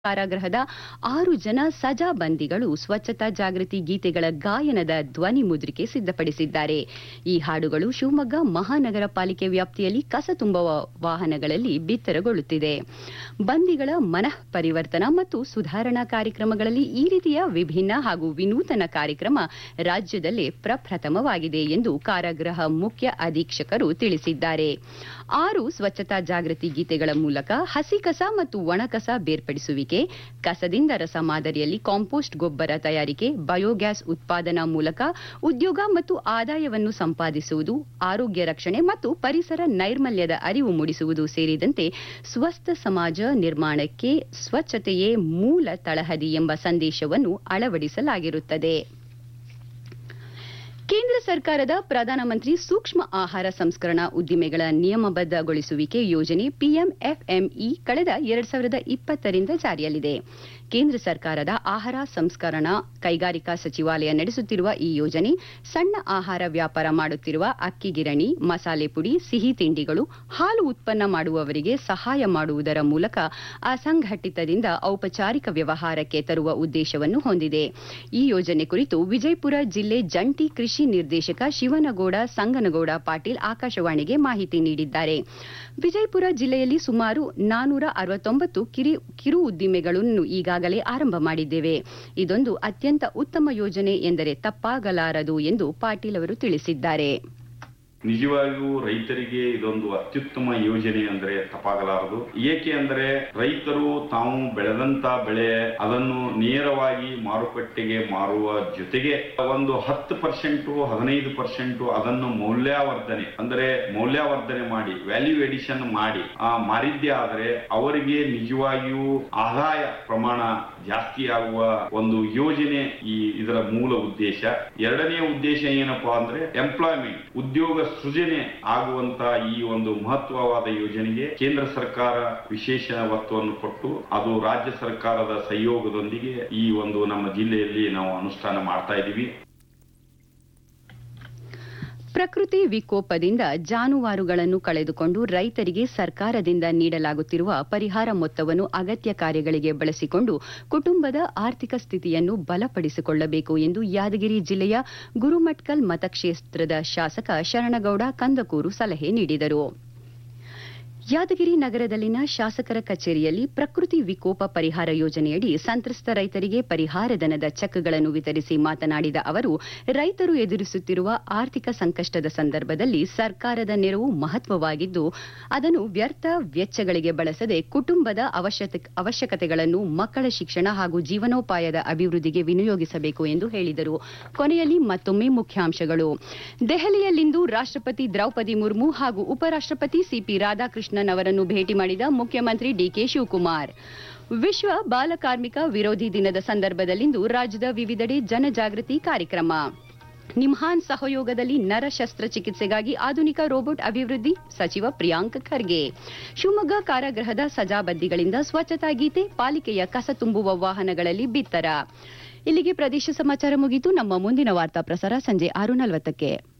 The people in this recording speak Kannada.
ಕಾರಾಗೃಹದ ಆರು ಜನ ಸಜಾ ಬಂದಿಗಳು ಸ್ವಚ್ಛತಾ ಜಾಗೃತಿ ಗೀತೆಗಳ ಗಾಯನದ ಧ್ವನಿ ಮುದ್ರಿಕೆ ಸಿದ್ಧಪಡಿಸಿದ್ದಾರೆ ಈ ಹಾಡುಗಳು ಶಿವಮೊಗ್ಗ ಮಹಾನಗರ ಪಾಲಿಕೆ ವ್ಯಾಪ್ತಿಯಲ್ಲಿ ಕಸ ತುಂಬುವ ವಾಹನಗಳಲ್ಲಿ ಬಿತ್ತರಗೊಳ್ಳುತ್ತಿದೆ ಬಂದಿಗಳ ಮನಃ ಪರಿವರ್ತನಾ ಮತ್ತು ಸುಧಾರಣಾ ಕಾರ್ಯಕ್ರಮಗಳಲ್ಲಿ ಈ ರೀತಿಯ ವಿಭಿನ್ನ ಹಾಗೂ ವಿನೂತನ ಕಾರ್ಯಕ್ರಮ ರಾಜ್ಯದಲ್ಲೇ ಪ್ರಪ್ರಥಮವಾಗಿದೆ ಎಂದು ಕಾರಾಗೃಹ ಮುಖ್ಯ ಅಧೀಕ್ಷಕರು ತಿಳಿಸಿದ್ದಾರೆ ಆರು ಸ್ವಚ್ಛತಾ ಜಾಗೃತಿ ಗೀತೆಗಳ ಮೂಲಕ ಹಸಿ ಕಸ ಮತ್ತು ಒಣ ಕಸ ಬೇರ್ಪಡಿಸುವಿಕೆ ಕಸದಿಂದ ರಸ ಮಾದರಿಯಲ್ಲಿ ಕಾಂಪೋಸ್ಟ್ ಗೊಬ್ಬರ ತಯಾರಿಕೆ ಬಯೋಗ್ಯಾಸ್ ಉತ್ಪಾದನಾ ಮೂಲಕ ಉದ್ಯೋಗ ಮತ್ತು ಆದಾಯವನ್ನು ಸಂಪಾದಿಸುವುದು ಆರೋಗ್ಯ ರಕ್ಷಣೆ ಮತ್ತು ಪರಿಸರ ನೈರ್ಮಲ್ಯದ ಅರಿವು ಮೂಡಿಸುವುದು ಸೇರಿದಂತೆ ಸ್ವಸ್ಥ ಸಮಾಜ ನಿರ್ಮಾಣಕ್ಕೆ ಸ್ವಚ್ಛತೆಯೇ ಮೂಲ ತಳಹದಿ ಎಂಬ ಸಂದೇಶವನ್ನು ಅಳವಡಿಸಲಾಗಿರುತ್ತದೆ ಕೇಂದ್ರ ಸರ್ಕಾರದ ಪ್ರಧಾನಮಂತ್ರಿ ಸೂಕ್ಷ್ಮ ಆಹಾರ ಸಂಸ್ಕರಣಾ ಉದ್ದಿಮೆಗಳ ನಿಯಮಬದ್ಧಗೊಳಿಸುವಿಕೆ ಯೋಜನೆ ಪಿಎಂಎಫ್ಎಂಇ ಕಳೆದ ಎರಡ್ ಸಾವಿರದ ಇಪ್ಪತ್ತರಿಂದ ಜಾರಿಯಲ್ಲಿದೆ ಕೇಂದ್ರ ಸರ್ಕಾರದ ಆಹಾರ ಸಂಸ್ಕರಣಾ ಕೈಗಾರಿಕಾ ಸಚಿವಾಲಯ ನಡೆಸುತ್ತಿರುವ ಈ ಯೋಜನೆ ಸಣ್ಣ ಆಹಾರ ವ್ಯಾಪಾರ ಮಾಡುತ್ತಿರುವ ಅಕ್ಕಿ ಗಿರಣಿ ಮಸಾಲೆ ಪುಡಿ ಸಿಹಿ ತಿಂಡಿಗಳು ಹಾಲು ಉತ್ಪನ್ನ ಮಾಡುವವರಿಗೆ ಸಹಾಯ ಮಾಡುವುದರ ಮೂಲಕ ಅಸಂಘಟಿತದಿಂದ ಔಪಚಾರಿಕ ವ್ಯವಹಾರಕ್ಕೆ ತರುವ ಉದ್ದೇಶವನ್ನು ಹೊಂದಿದೆ ಈ ಯೋಜನೆ ಕುರಿತು ವಿಜಯಪುರ ಜಿಲ್ಲೆ ಜಂಟಿ ಕೃಷಿ ನಿರ್ದೇಶಕ ಶಿವನಗೌಡ ಸಂಗನಗೌಡ ಪಾಟೀಲ್ ಆಕಾಶವಾಣಿಗೆ ಮಾಹಿತಿ ನೀಡಿದ್ದಾರೆ ವಿಜಯಪುರ ಜಿಲ್ಲೆಯಲ್ಲಿ ಸುಮಾರು ನಾನೂರ ಅರವತ್ತೊಂಬತ್ತು ಕಿರು ಉದ್ದಿಮೆಗಳನ್ನು ಈಗಾಗಲೇ ಆರಂಭ ಮಾಡಿದ್ದೇವೆ ಇದೊಂದು ಅತ್ಯಂತ ಉತ್ತಮ ಯೋಜನೆ ಎಂದರೆ ತಪ್ಪಾಗಲಾರದು ಎಂದು ಪಾಟೀಲ್ ಅವರು ತಿಳಿಸಿದ್ದಾರೆ ನಿಜವಾಗಿಯೂ ರೈತರಿಗೆ ಇದೊಂದು ಅತ್ಯುತ್ತಮ ಯೋಜನೆ ಅಂದ್ರೆ ತಪ್ಪಾಗಲಾರದು ಏಕೆ ಅಂದ್ರೆ ರೈತರು ತಾವು ಬೆಳೆದಂತ ಬೆಳೆ ಅದನ್ನು ನೇರವಾಗಿ ಮಾರುಕಟ್ಟೆಗೆ ಮಾರುವ ಜೊತೆಗೆ ಒಂದು ಹತ್ತು ಪರ್ಸೆಂಟ್ ಹದಿನೈದು ಪರ್ಸೆಂಟ್ ಅದನ್ನು ಮೌಲ್ಯವರ್ಧನೆ ಅಂದ್ರೆ ಮೌಲ್ಯವರ್ಧನೆ ಮಾಡಿ ವ್ಯಾಲ್ಯೂ ಎಡಿಷನ್ ಮಾಡಿ ಆ ಮಾರಿದ್ದೇ ಆದ್ರೆ ಅವರಿಗೆ ನಿಜವಾಗಿಯೂ ಆದಾಯ ಪ್ರಮಾಣ ಜಾಸ್ತಿ ಆಗುವ ಒಂದು ಯೋಜನೆ ಈ ಇದರ ಮೂಲ ಉದ್ದೇಶ ಎರಡನೇ ಉದ್ದೇಶ ಏನಪ್ಪಾ ಅಂದ್ರೆ ಎಂಪ್ಲಾಯ್ಮೆಂಟ್ ಉದ್ಯೋಗ ಸೃಜನೆ ಆಗುವಂತ ಈ ಒಂದು ಮಹತ್ವವಾದ ಯೋಜನೆಗೆ ಕೇಂದ್ರ ಸರ್ಕಾರ ವಿಶೇಷ ಒತ್ತನ್ನು ಕೊಟ್ಟು ಅದು ರಾಜ್ಯ ಸರ್ಕಾರದ ಸಹಯೋಗದೊಂದಿಗೆ ಈ ಒಂದು ನಮ್ಮ ಜಿಲ್ಲೆಯಲ್ಲಿ ನಾವು ಅನುಷ್ಠಾನ ಮಾಡ್ತಾ ಇದ್ದೀವಿ ಪ್ರಕೃತಿ ವಿಕೋಪದಿಂದ ಜಾನುವಾರುಗಳನ್ನು ಕಳೆದುಕೊಂಡು ರೈತರಿಗೆ ಸರ್ಕಾರದಿಂದ ನೀಡಲಾಗುತ್ತಿರುವ ಪರಿಹಾರ ಮೊತ್ತವನ್ನು ಅಗತ್ಯ ಕಾರ್ಯಗಳಿಗೆ ಬಳಸಿಕೊಂಡು ಕುಟುಂಬದ ಆರ್ಥಿಕ ಸ್ಥಿತಿಯನ್ನು ಬಲಪಡಿಸಿಕೊಳ್ಳಬೇಕು ಎಂದು ಯಾದಗಿರಿ ಜಿಲ್ಲೆಯ ಗುರುಮಟ್ಕಲ್ ಮತಕ್ಷೇತ್ರದ ಶಾಸಕ ಶರಣಗೌಡ ಕಂದಕೂರು ಸಲಹೆ ನೀಡಿದರು ಯಾದಗಿರಿ ನಗರದಲ್ಲಿನ ಶಾಸಕರ ಕಚೇರಿಯಲ್ಲಿ ಪ್ರಕೃತಿ ವಿಕೋಪ ಪರಿಹಾರ ಯೋಜನೆಯಡಿ ಸಂತ್ರಸ್ತ ರೈತರಿಗೆ ಪರಿಹಾರಧನದ ಚೆಕ್ಗಳನ್ನು ವಿತರಿಸಿ ಮಾತನಾಡಿದ ಅವರು ರೈತರು ಎದುರಿಸುತ್ತಿರುವ ಆರ್ಥಿಕ ಸಂಕಷ್ಟದ ಸಂದರ್ಭದಲ್ಲಿ ಸರ್ಕಾರದ ನೆರವು ಮಹತ್ವವಾಗಿದ್ದು ಅದನ್ನು ವ್ಯರ್ಥ ವೆಚ್ಚಗಳಿಗೆ ಬಳಸದೆ ಕುಟುಂಬದ ಅವಶ್ಯಕತೆಗಳನ್ನು ಮಕ್ಕಳ ಶಿಕ್ಷಣ ಹಾಗೂ ಜೀವನೋಪಾಯದ ಅಭಿವೃದ್ಧಿಗೆ ವಿನಿಯೋಗಿಸಬೇಕು ಎಂದು ಹೇಳಿದರು ಕೊನೆಯಲ್ಲಿ ಮತ್ತೊಮ್ಮೆ ಮುಖ್ಯಾಂಶಗಳು ದೆಹಲಿಯಲ್ಲಿಂದು ರಾಷ್ಟ್ರಪತಿ ದ್ರೌಪದಿ ಮುರ್ಮು ಹಾಗೂ ಉಪರಾಷ್ಟ್ರಪತಿ ಸಿಪಿ ರಾಧಾಕೃಷ್ಣನ್ ಅವರನ್ನು ಭೇಟಿ ಮಾಡಿದ ಮುಖ್ಯಮಂತ್ರಿ ಡಿಕೆ ಶಿವಕುಮಾರ್ ವಿಶ್ವ ಬಾಲಕಾರ್ಮಿಕ ವಿರೋಧಿ ದಿನದ ಸಂದರ್ಭದಲ್ಲಿಂದು ರಾಜ್ಯದ ವಿವಿಧೆಡೆ ಜನಜಾಗೃತಿ ಕಾರ್ಯಕ್ರಮ ನಿಮ್ಹಾನ್ ಸಹಯೋಗದಲ್ಲಿ ನರ ಶಸ್ತ್ರಚಿಕಿತ್ಸೆಗಾಗಿ ಆಧುನಿಕ ರೋಬೋಟ್ ಅಭಿವೃದ್ಧಿ ಸಚಿವ ಪ್ರಿಯಾಂಕ್ ಖರ್ಗೆ ಶಿವಮೊಗ್ಗ ಕಾರಾಗೃಹದ ಸಜಾಬದ್ದಿಗಳಿಂದ ಸ್ವಚ್ಛತಾ ಗೀತೆ ಪಾಲಿಕೆಯ ಕಸ ತುಂಬುವ ವಾಹನಗಳಲ್ಲಿ ಬಿತ್ತರ ಇಲ್ಲಿಗೆ ಪ್ರದೇಶ ಸಮಾಚಾರ ಮುಗಿತು ನಮ್ಮ ಮುಂದಿನ ವಾರ್ತಾ ಪ್ರಸಾರ ಸಂಜೆ ಆರು ನಲವತ್ತಕ್ಕೆ